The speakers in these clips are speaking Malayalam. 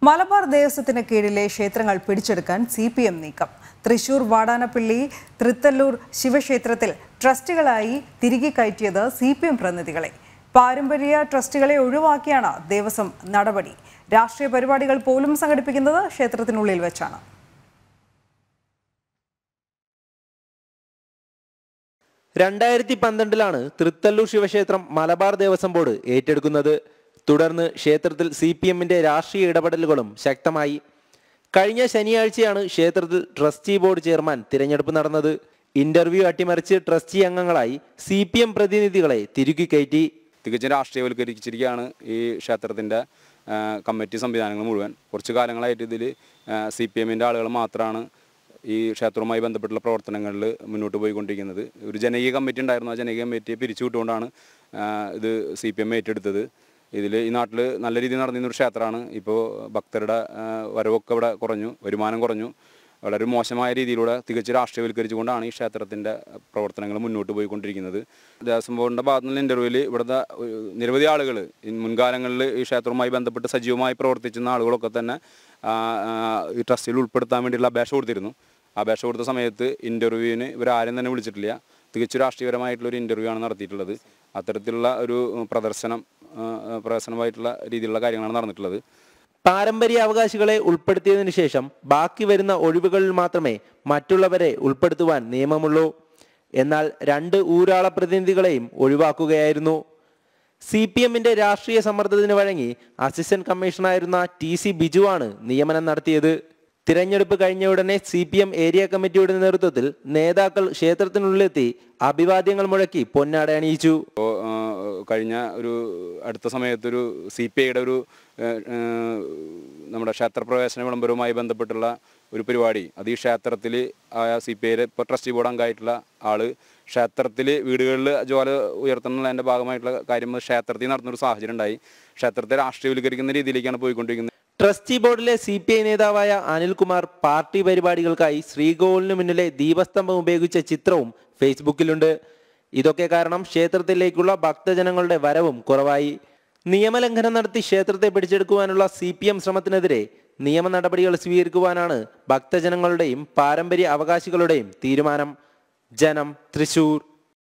മലബാർ ദേവസ്വത്തിന് കീഴിലെ ക്ഷേത്രങ്ങൾ പിടിച്ചെടുക്കാൻ സി പി എം നീക്കം തൃശൂർ വാടാനപ്പള്ളി തൃത്തല്ലൂർ ശിവക്ഷേത്രത്തിൽ ട്രസ്റ്റുകളായി തിരികെ കയറ്റിയത് സി പി എം പ്രതിനിധികളെ പാരമ്പര്യ ട്രസ്റ്റുകളെ ഒഴിവാക്കിയാണ് ദേവസ്വം നടപടി രാഷ്ട്രീയ പരിപാടികൾ പോലും സംഘടിപ്പിക്കുന്നത് ക്ഷേത്രത്തിനുള്ളിൽ വെച്ചാണ് രണ്ടായിരത്തി പന്ത്രണ്ടിലാണ് തൃത്തല്ലൂർ ശിവക്ഷേത്രം മലബാർ ദേവസ്വം ബോർഡ് ഏറ്റെടുക്കുന്നത് തുടർന്ന് ക്ഷേത്രത്തിൽ സി പി എമ്മിന്റെ രാഷ്ട്രീയ ഇടപെടലുകളും ശക്തമായി കഴിഞ്ഞ ശനിയാഴ്ചയാണ് ക്ഷേത്രത്തിൽ ട്രസ്റ്റി ബോർഡ് ചെയർമാൻ തിരഞ്ഞെടുപ്പ് നടന്നത് ഇന്റർവ്യൂ അട്ടിമറിച്ച് ട്രസ്റ്റി അംഗങ്ങളായി സി പി എം പ്രതിനിധികളെ തിരുകി കയറ്റി തികച്ചും രാഷ്ട്രീയവൽക്കരിച്ചിരിക്കുകയാണ് ഈ ക്ഷേത്രത്തിൻ്റെ കമ്മിറ്റി സംവിധാനങ്ങൾ മുഴുവൻ കുറച്ച് കാലങ്ങളായിട്ട് ഇതിൽ സി പി എമ്മിൻ്റെ ആളുകൾ മാത്രമാണ് ഈ ക്ഷേത്രവുമായി ബന്ധപ്പെട്ടുള്ള പ്രവർത്തനങ്ങളിൽ മുന്നോട്ട് പോയിക്കൊണ്ടിരിക്കുന്നത് ഒരു ജനകീയ കമ്മിറ്റി ഉണ്ടായിരുന്നു ആ ജനകീയ കമ്മിറ്റിയെ പിരിച്ചുവിട്ടുകൊണ്ടാണ് ആ, ഇത് സി പി എം ഏറ്റെടുത്തത് ഇതിൽ ഈ നാട്ടിൽ നല്ല രീതിയിൽ നടന്നിരുന്ന ഒരു ക്ഷേത്രമാണ് ഇപ്പോൾ ഭക്തരുടെ ആ, വരവൊക്കെ ഇവിടെ കുറഞ്ഞു വരുമാനം കുറഞ്ഞു വളരെ മോശമായ രീതിയിലൂടെ തികച്ച് രാഷ്ട്രീയവൽക്കരിച്ചുകൊണ്ടാണ് ഈ ക്ഷേത്രത്തിൻ്റെ പ്രവർത്തനങ്ങൾ മുന്നോട്ട് പോയിക്കൊണ്ടിരിക്കുന്നത് ദേവസ്വം ബോർഡിൻ്റെ ഭാഗത്തു നിന്നുള്ള ഇൻ്റർവ്യൂവിൽ ഇവിടുത്തെ ഒരു നിരവധി ആളുകൾ മുൻകാലങ്ങളിൽ ഈ ക്ഷേത്രവുമായി ബന്ധപ്പെട്ട് സജീവമായി പ്രവർത്തിച്ചിരുന്ന ആളുകളൊക്കെ തന്നെ ആ, ആ, ഈ ട്രസ്റ്റിൽ ഉൾപ്പെടുത്താൻ വേണ്ടിയുള്ള അപേക്ഷ കൊടുത്തിരുന്നു അപേക്ഷ കൊടുത്ത സമയത്ത് ഇൻ്റർവ്യൂവിന് ഇവരാരും തന്നെ വിളിച്ചിട്ടില്ല തികച്ചു രാഷ്ട്രീയപരമായിട്ടുള്ള ഒരു ഇൻ്റർവ്യൂ ആണ് നടത്തിയിട്ടുള്ളത് അത്തരത്തിലുള്ള ഒരു പ്രദർശനം ആ, ആ, പ്രദർശനമായിട്ടുള്ള രീതിയിലുള്ള കാര്യങ്ങളാണ് നടന്നിട്ടുള്ളത് പാരമ്പര്യ അവകാശികളെ ഉൾപ്പെടുത്തിയതിനു ശേഷം ബാക്കി വരുന്ന ഒഴിവുകളിൽ മാത്രമേ മറ്റുള്ളവരെ ഉൾപ്പെടുത്തുവാൻ നിയമമുള്ളൂ എന്നാൽ രണ്ട് ഊരാള പ്രതിനിധികളെയും ഒഴിവാക്കുകയായിരുന്നു സി പി എമ്മിന്റെ രാഷ്ട്രീയ സമ്മർദ്ദത്തിന് വഴങ്ങി അസിസ്റ്റന്റ് കമ്മീഷണറായിരുന്ന ടി സി ബിജുവാണ് നിയമനം നടത്തിയത് തിരഞ്ഞെടുപ്പ് കഴിഞ്ഞ ഉടനെ സി പി എം ഏരിയ കമ്മിറ്റിയുടെ നേതൃത്വത്തിൽ നേതാക്കൾ ക്ഷേത്രത്തിനുള്ളിലെത്തി അഭിവാദ്യങ്ങൾ മുഴക്കി പൊന്നാട അണിയിച്ചു ഇപ്പോൾ കഴിഞ്ഞ ഒരു അടുത്ത സമയത്തൊരു സി പി ഐയുടെ ഒരു ആ, ആ, നമ്മുടെ ക്ഷേത്രപ്രവേശന വിളംബരവുമായി ബന്ധപ്പെട്ടുള്ള ഒരു പരിപാടി അത് ഈ ക്ഷേത്രത്തിൽ ആയ സി പി ഐയുടെ ഇപ്പോൾ ട്രസ്റ്റി ബോർഡ് അംഗമായിട്ടുള്ള ആള് ക്ഷേത്രത്തിൽ വീടുകളിൽ ജ്വാല ഉയർത്തുന്നതിൻ്റെ ഭാഗമായിട്ടുള്ള കാര്യം ക്ഷേത്രത്തിൽ നടന്നൊരു സാഹചര്യം ഉണ്ടായി ക്ഷേത്രത്തെ രാഷ്ട്രീയവൽക്കരിക്കുന്ന രീതിയിലേക്കാണ് പോയിക്കൊണ്ടിരിക്കുന്നത് ട്രസ്റ്റി ബോർഡിലെ സി പി ഐ നേതാവായ അനിൽകുമാർ പാർട്ടി പരിപാടികൾക്കായി ശ്രീകോവിലിന് മുന്നിലെ ദീപസ്തംഭം ഉപയോഗിച്ച ചിത്രവും ഫേസ്ബുക്കിലുണ്ട് ഇതൊക്കെ കാരണം ക്ഷേത്രത്തിലേക്കുള്ള ഭക്തജനങ്ങളുടെ വരവും കുറവായി നിയമലംഘനം നടത്തി ക്ഷേത്രത്തെ പിടിച്ചെടുക്കുവാനുള്ള സി പി എം ശ്രമത്തിനെതിരെ നിയമ നടപടികൾ സ്വീകരിക്കുവാനാണ് ഭക്തജനങ്ങളുടെയും പാരമ്പര്യ അവകാശികളുടെയും തീരുമാനം ജനം തൃശൂർ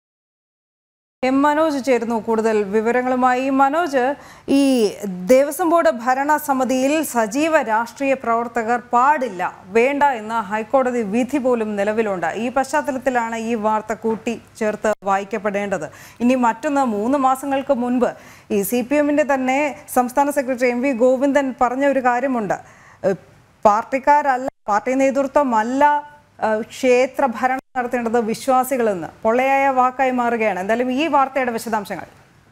എം മനോജ് ചേരുന്നു കൂടുതൽ വിവരങ്ങളുമായി മനോജ് ഈ ദേവസ്വം ബോർഡ് ഭരണസമിതിയിൽ സജീവ രാഷ്ട്രീയ പ്രവർത്തകർ പാടില്ല വേണ്ട എന്ന ഹൈക്കോടതി വിധി പോലും നിലവിലുണ്ട് ഈ പശ്ചാത്തലത്തിലാണ് ഈ വാർത്ത കൂട്ടി ചേർത്ത് വായിക്കപ്പെടേണ്ടത് ഇനി മറ്റൊന്ന് മൂന്ന് മാസങ്ങൾക്ക് മുൻപ് ഈ സി പി എമ്മിൻ്റെ തന്നെ സംസ്ഥാന സെക്രട്ടറി എം വി ഗോവിന്ദൻ പറഞ്ഞ ഒരു കാര്യമുണ്ട് ഏഹ് പാർട്ടിക്കാരല്ല പാർട്ടി നേതൃത്വമല്ല ഏഹ് ക്ഷേത്ര ഭരണം നടത്തേണ്ടത് വിശ്വാസികളെന്ന് പൊള്ളയായ വാക്കായി മാറുകയാണ് എന്തായാലും ഈ വാർത്തയുടെ വിശദാംശങ്ങൾ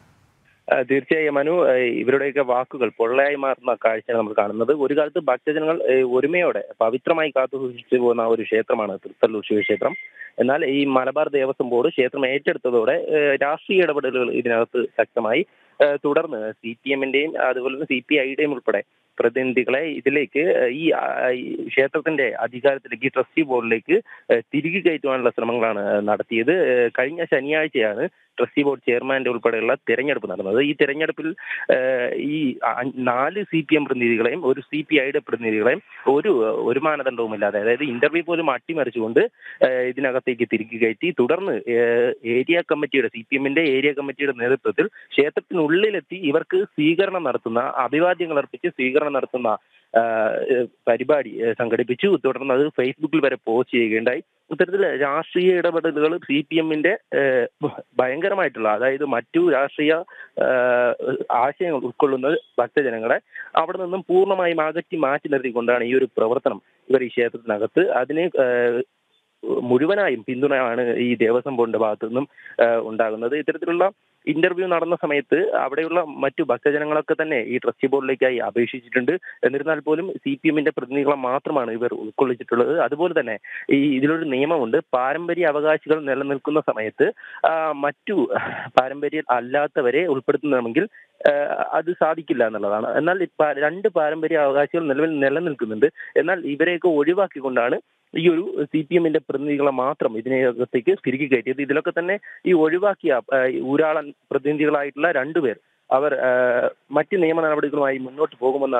ആ, തീർച്ചയായും മനു ആ, ഇവരുടെയൊക്കെ വാക്കുകൾ പൊള്ളയായി മാറുന്ന കാഴ്ചയാണ് നമ്മൾ കാണുന്നത് ഒരു കാലത്ത് ഭക്തജനങ്ങൾ ഏ, ഒരുമയോടെ പവിത്രമായി കാത്തു സൂക്ഷിച്ചു പോകുന്ന ഒരു ക്ഷേത്രമാണ് തൃത്തല്ലൂർ ശിവക്ഷേത്രം എന്നാൽ ഈ മലബാർ ദേവസ്വം ബോർഡ് ക്ഷേത്രം ഏറ്റെടുത്തതോടെ ഏ, രാഷ്ട്രീയ ഇടപെടലുകൾ ഇതിനകത്ത് ശക്തമായി ഏ, തുടർന്ന് സി പി എമ്മിന്റെയും അതുപോലെ തന്നെ സി പി ഐയുടെയും ഉൾപ്പെടെ പ്രതിനിധികളെ ഇതിലേക്ക് ഈ ആ, ഈ ക്ഷേത്രത്തിന്റെ അധികാരത്തിലേക്ക് ഈ ട്രസ്റ്റി ബോർഡിലേക്ക് ഏ, തിരികെ കയറ്റുവാനുള്ള ശ്രമങ്ങളാണ് നടത്തിയത് ഏ, കഴിഞ്ഞ ശനിയാഴ്ചയാണ് ട്രസ്റ്റി ബോർഡ് ചെയർമാന്റെ ഉൾപ്പെടെയുള്ള തിരഞ്ഞെടുപ്പ് നടന്നത് ഈ തിരഞ്ഞെടുപ്പിൽ ഏഹ്, ഈ അ- നാല് സി പി എം പ്രതിനിധികളെയും ഒരു സി പി ഐയുടെ പ്രതിനിധികളെയും ഒരു ഒരു മാനദണ്ഡവുമില്ലാതെ അതായത് ഇന്റർവ്യൂ പോലും അട്ടിമറിച്ചുകൊണ്ട് ഏഹ്, ഇതിനകത്തേക്ക് തിരികെ കയറ്റി തുടർന്ന് ഏഹ്, ഏരിയ കമ്മിറ്റിയുടെ സി പി എമ്മിന്റെ ഏരിയ കമ്മിറ്റിയുടെ നേതൃത്വത്തിൽ ക്ഷേത്രത്തിനുള്ളിലെത്തി ഇവർക്ക് സ്വീകരണം നടത്തുന്ന അഭിവാദ്യങ്ങൾ അർപ്പിച്ച് സ്വീകരണം നടത്തുന്ന ആഹ്, പരിപാടി ഏഹ്, സംഘടിപ്പിച്ചു തുടർന്ന് അത് ഫേസ്ബുക്കിൽ വരെ പോസ്റ്റ് ചെയ്യുകയുണ്ടായി ഇത്തരത്തിൽ രാഷ്ട്രീയ ഇടപെടലുകൾ സി പി എമ്മിന്റെ ഭയങ്കരമായിട്ടുള്ള അതായത് മറ്റു രാഷ്ട്രീയ ആഹ്, ആശയങ്ങൾ ഉൾക്കൊള്ളുന്ന ഭക്തജനങ്ങളെ അവിടെ നിന്നും പൂർണ്ണമായും അകറ്റി മാറ്റി നിർത്തിക്കൊണ്ടാണ് ഈ ഒരു പ്രവർത്തനം ഇവർ ഈ ക്ഷേത്രത്തിനകത്ത് അതിന് ആഹ്, മുഴുവനായും പിന്തുണയാണ് ഈ ദേവസ്വം ബോർഡിന്റെ ഭാഗത്തു നിന്നും ആഹ്, ഉണ്ടാകുന്നത് ഇത്തരത്തിലുള്ള ഇന്റർവ്യൂ നടന്ന സമയത്ത് അവിടെയുള്ള മറ്റു ഭക്തജനങ്ങളൊക്കെ തന്നെ ഈ ട്രസ്റ്റി ബോർഡിലേക്കായി അപേക്ഷിച്ചിട്ടുണ്ട് എന്നിരുന്നാൽ പോലും സി പി എമ്മിന്റെ പ്രതിനിധികളെ മാത്രമാണ് ഇവർ ഉൾക്കൊള്ളിച്ചിട്ടുള്ളത് അതുപോലെ തന്നെ ഈ ഇതിലൊരു നിയമമുണ്ട് പാരമ്പര്യ അവകാശികൾ നിലനിൽക്കുന്ന സമയത്ത് ആ, മറ്റു പാരമ്പര്യ അല്ലാത്തവരെ ഉൾപ്പെടുത്തുന്നതെങ്കിൽ ആ, അത് സാധിക്കില്ല എന്നുള്ളതാണ് എന്നാൽ ഈ പാ- രണ്ട് പാരമ്പര്യ അവകാശികൾ നിലവിൽ നിലനിൽക്കുന്നുണ്ട് എന്നാൽ ഇവരെയൊക്കെ ഒഴിവാക്കിക്കൊണ്ടാണ് ഈ ഒരു സി പി എമ്മിന്റെ പ്രതിനിധികളെ മാത്രം ഇതിനകത്തേക്ക് തിരികെ കയറ്റിയത് ഇതിലൊക്കെ തന്നെ ഈ ഒഴിവാക്കിയ ആ, ഈ ഊരാളൻ പ്രതിനിധികളായിട്ടുള്ള രണ്ടുപേർ അവർ ആ, മറ്റ് നിയമ നടപടികളുമായി മുന്നോട്ട് പോകുമെന്നാണ്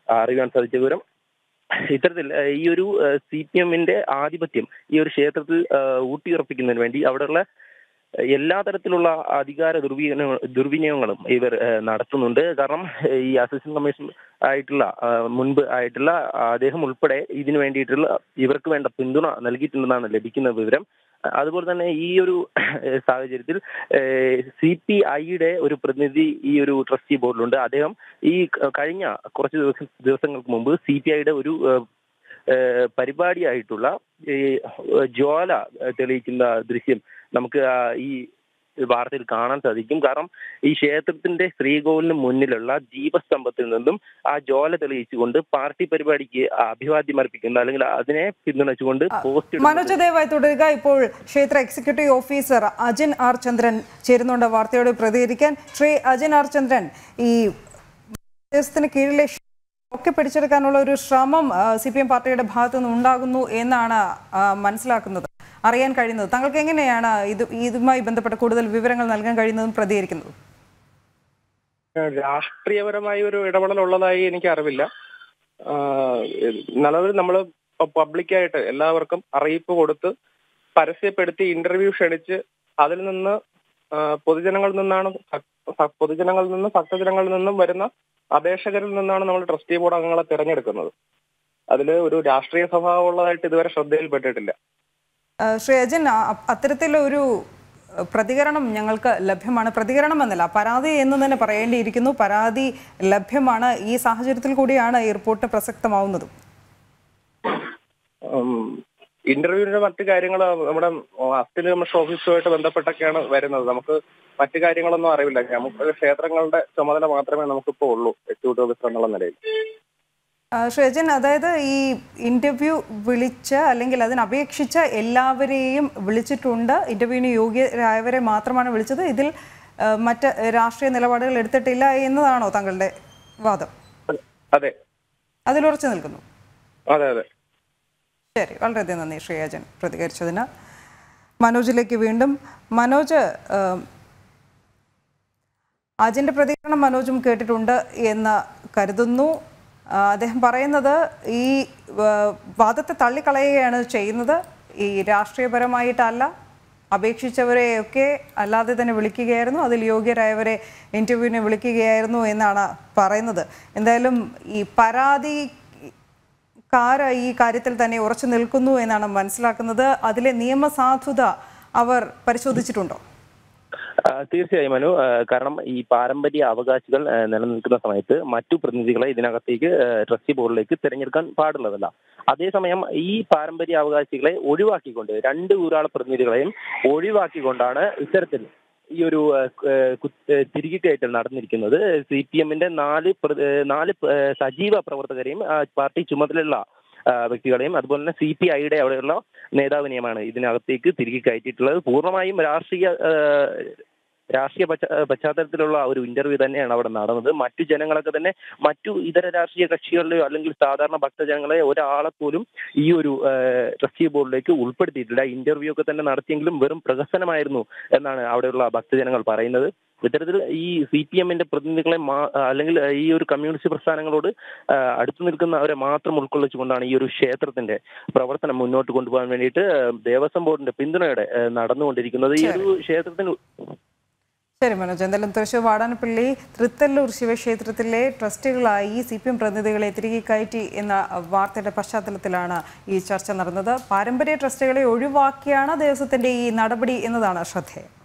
അറിയാൻ സാധിച്ച വിവരം ഇത്തരത്തിൽ ഏഹ്, ഈ ഒരു സി പി എമ്മിന്റെ ആധിപത്യം ഈ ഒരു ക്ഷേത്രത്തിൽ ഏഹ്, ഊട്ടിയുറപ്പിക്കുന്നതിന് വേണ്ടി അവിടെയുള്ള എല്ലാ തരത്തിലുള്ള അധികാര ദുർവിനിയോഗ ദുർവിനിയോഗങ്ങളും ഇവർ ഏഹ്, നടത്തുന്നുണ്ട് കാരണം ഏഹ്, ഈ അസിസ്റ്റന്റ് കമ്മീഷൻ ആയിട്ടുള്ള ആ, മുൻപ് ആയിട്ടുള്ള അദ്ദേഹം ഉൾപ്പെടെ ഇതിനു വേണ്ടിയിട്ടുള്ള ഇവർക്ക് വേണ്ട പിന്തുണ നൽകിയിട്ടുണ്ടെന്നാണ് ലഭിക്കുന്ന വിവരം അതുപോലെ തന്നെ ഈ ഒരു ഏഹ്, സാഹചര്യത്തിൽ സി പി ഐയുടെ ഒരു പ്രതിനിധി ഈ ഒരു ട്രസ്റ്റി ബോർഡിലുണ്ട് അദ്ദേഹം ഈ ക- കഴിഞ്ഞ കുറച്ച് ദിവസം ദിവസങ്ങൾക്ക് മുമ്പ് സി പി ഐയുടെ ഒരു ഏഹ്, ഏഹ്, പരിപാടിയായിട്ടുള്ള ഈ ഏഹ്, ജ്വാല ഏഹ്, തെളിയിക്കുന്ന ദൃശ്യം നമുക്ക് ആ ഈ വാർത്തയിൽ കാണാൻ സാധിക്കും കാരണം ഈ ക്ഷേത്രത്തിന്റെ ശ്രീകോവിലിന് മുന്നിലുള്ള ദീപസ്തംഭത്തിൽ നിന്നും ആ ജ്വാല തെളിയിച്ചുകൊണ്ട് പാർട്ടി പരിപാടിക്ക് അഭിവാദ്യം അർപ്പിക്കുന്ന അല്ലെങ്കിൽ അതിനെ പിന്തുണച്ചുകൊണ്ട് പോസ്റ്റ് ഇടുന്നത് മനോജ് ദയവായി തുടരുക ഇപ്പോൾ ക്ഷേത്ര executive officer Ajin R Chandran ചേരുന്നുണ്ട് വാർത്തയോട് പ്രതികരിക്കാൻ ശ്രീ അജിൻ ആർ ചന്ദ്രൻ ഈ ദേശത്തിന് കീഴിലെ ക്ഷേത്രം ഒക്കെ പിടിച്ചെടുക്കാനുള്ള ഒരു ശ്രമം സി പി എം പാർട്ടിയുടെ ഭാഗത്തു നിന്ന് ഉണ്ടാകുന്നു എന്നാണ് ആ, മനസ്സിലാക്കുന്നത് അറിയാൻ കഴിയുന്നത് താങ്കൾക്ക് എങ്ങനെയാണ് ഇത് ഇതുമായി ബന്ധപ്പെട്ട കൂടുതൽ വിവരങ്ങൾ നൽകാൻ കഴിയുന്നതും പ്രതികരിക്കുന്നതും രാഷ്ട്രീയപരമായ ഒരു ഇടപെടൽ ഉള്ളതായി എനിക്ക് അറിവില്ല ആഹ് നിലവിൽ നമ്മൾ പബ്ലിക്കായിട്ട് എല്ലാവർക്കും അറിയിപ്പ് കൊടുത്ത് പരസ്യപ്പെടുത്തി ഇന്റർവ്യൂ ക്ഷണിച്ച് അതിൽ നിന്ന് ആഹ് പൊതുജനങ്ങളിൽ നിന്നാണ് ഭക്- ഭ- പൊതുജനങ്ങളിൽ നിന്നും ഭക്തജനങ്ങളിൽ നിന്നും വരുന്ന അപേക്ഷകരിൽ നിന്നാണ് നമ്മൾ ട്രസ്റ്റി ബോർഡ് അംഗങ്ങളെ തിരഞ്ഞെടുക്കുന്നത് അതിൽ ഒരു രാഷ്ട്രീയ സ്വഭാവം ഉള്ളതായിട്ട് ഇതുവരെ ശ്രദ്ധയിൽപ്പെട്ടിട്ടില്ല ആ, ശ്രീ അജിൻ ആ- അത്തരത്തിലൊരു ആ, പ്രതികരണം ഞങ്ങൾക്ക് ലഭ്യമാണ് പ്രതികരണം എന്നല്ല പരാതി എന്ന് തന്നെ പറയേണ്ടിയിരിക്കുന്നു പരാതി ലഭ്യമാണ് ഈ സാഹചര്യത്തിൽ കൂടിയാണ് ഈ റിപ്പോർട്ട് പ്രസക്തമാവുന്നതും ഇന്റർവ്യൂവിന്റെ മറ്റു കാര്യങ്ങൾ നമ്മുടെ അസ്ഥിന് കമ്മീഷൻ ഓഫീസുമായിട്ട് ബന്ധപ്പെട്ടൊക്കെയാണ് വരുന്നത് നമുക്ക് മറ്റു കാര്യങ്ങളൊന്നും അറിവില്ല നമുക്ക് ക്ഷേത്രങ്ങളുടെ ചുമതല മാത്രമേ നമുക്കിപ്പോൾ ഉള്ളൂ എക്സിക്യൂട്ടീവ് ഓഫീസർ എന്നുള്ള നിലയിൽ ആ, ശ്രീ അജിൻ അതായത് ഈ ഇന്റർവ്യൂ വിളിച്ച് അല്ലെങ്കിൽ അതിന് അപേക്ഷിച്ച എല്ലാവരെയും വിളിച്ചിട്ടുണ്ട് ഇന്റർവ്യൂവിന് യോഗ്യരായവരെ മാത്രമാണ് വിളിച്ചത് ഇതിൽ ആ, മറ്റ് രാഷ്ട്രീയ നിലപാടുകൾ എടുത്തിട്ടില്ല എന്നതാണോ താങ്കളുടെ വാദം അതെ അതിലുറച്ചു നിൽക്കുന്നു അതെ അതെ ശരി വളരെയധികം നന്ദി ശ്രീ അജൻ പ്രതികരിച്ചതിന് മനോജിലേക്ക് വീണ്ടും മനോജ് ഏം, അജിൻ്റെ പ്രതികരണം മനോജും കേട്ടിട്ടുണ്ട് എന്ന് കരുതുന്നു ആ, അദ്ദേഹം പറയുന്നത് ഈ ആ, വാദത്തെ തള്ളിക്കളയുകയാണ് ചെയ്യുന്നത് ഈ രാഷ്ട്രീയപരമായിട്ടല്ല അപേക്ഷിച്ചവരെയൊക്കെ അല്ലാതെ തന്നെ വിളിക്കുകയായിരുന്നു അതിൽ യോഗ്യരായവരെ ഇൻ്റർവ്യൂവിന് വിളിക്കുകയായിരുന്നു എന്നാണ് പറയുന്നത് എന്തായാലും ഈ പരാതി കാര ഈ കാര്യത്തിൽ തന്നെ ഉറച്ചു നിൽക്കുന്നു എന്നാണ് മനസ്സിലാക്കുന്നത് അതിലെ നിയമസാധുത അവർ പരിശോധിച്ചിട്ടുണ്ടോ ആ, തീർച്ചയായും മനു ആ, കാരണം ഈ പാരമ്പര്യ അവകാശികൾ ആ, നിലനിൽക്കുന്ന സമയത്ത് മറ്റു പ്രതിനിധികളെ ഇതിനകത്തേക്ക് ആ, ട്രസ്റ്റി ബോർഡിലേക്ക് തിരഞ്ഞെടുക്കാൻ പാടുള്ളതല്ല അതേസമയം ഈ പാരമ്പര്യ അവകാശികളെ ഒഴിവാക്കിക്കൊണ്ട് രണ്ട് ഊരാള പ്രതിനിധികളെയും ഒഴിവാക്കിക്കൊണ്ടാണ് ഇത്തരത്തിൽ ഈ ഒരു ആ, ആ, കു- ആ, തിരികെ കയറ്റൽ നടന്നിരിക്കുന്നത് സി പി എമ്മിന്റെ നാല് പ്ര- ആ, നാല് പ- ആ, സജീവ പ്രവർത്തകരെയും ആ, പാർട്ടി ചുമതലയുള്ള ആ, വ്യക്തികളെയും അതുപോലെ തന്നെ സി പി ഐയുടെ അവിടെയുള്ള നേതാവിനെയുമാണ് ഇതിനകത്തേക്ക് തിരികെ കയറ്റിയിട്ടുള്ളത് പൂർണ്ണമായും രാഷ്ട്രീയ ആ, രാഷ്ട്രീയ പശ്ചാ- പശ്ചാത്തലത്തിലുള്ള ഒരു ഇന്റർവ്യൂ തന്നെയാണ് അവിടെ നടന്നത് മറ്റു ജനങ്ങളൊക്കെ തന്നെ മറ്റു ഇതര രാഷ്ട്രീയ കക്ഷികളിലെയോ അല്ലെങ്കിൽ സാധാരണ ഭക്തജനങ്ങളെ ഒരാളെ പോലും ഈ ഒരു ആ, ട്രസ്റ്റി ബോർഡിലേക്ക് ഉൾപ്പെടുത്തിയിട്ടില്ല ഇന്റർവ്യൂ ഒക്കെ തന്നെ നടത്തിയെങ്കിലും വെറും പ്രഹസനമായിരുന്നു എന്നാണ് അവിടെയുള്ള ഭക്തജനങ്ങൾ പറയുന്നത് ഇത്തരത്തിൽ ഈ സി പി എമ്മിന്റെ പ്രതിനിധികളെ മാ- അല്ലെങ്കിൽ ഈ ഒരു കമ്മ്യൂണിസ്റ്റ് പ്രസ്ഥാനങ്ങളോട് ആ, അടുത്തു നിൽക്കുന്നവരെ മാത്രം ഉൾക്കൊള്ളിച്ചുകൊണ്ടാണ് ഈ ഒരു ക്ഷേത്രത്തിന്റെ പ്രവർത്തനം മുന്നോട്ട് കൊണ്ടുപോകാൻ വേണ്ടിയിട്ട് ആ, ദേവസ്വം ബോർഡിന്റെ പിന്തുണയോടെ ആ, നടന്നുകൊണ്ടിരിക്കുന്നത് ഈ ഒരു ക്ഷേത്രത്തിന് ശരി മനോജ് എന്തായാലും തൃശൂർ വാടാനപ്പള്ളി തൃത്തല്ലൂർ ശിവക്ഷേത്രത്തിലെ ട്രസ്റ്റികളായി സി പി എം പ്രതിനിധികളെ തിരികെ കയറ്റി എന്ന വാർത്തയുടെ പശ്ചാത്തലത്തിലാണ് ഈ ചർച്ച നടന്നത് പാരമ്പര്യ ട്രസ്റ്റുകളെ ഒഴിവാക്കിയാണ് ദേവസ്വത്തിന്റെ ഈ നടപടി എന്നതാണ് ശ്രദ്ധേയം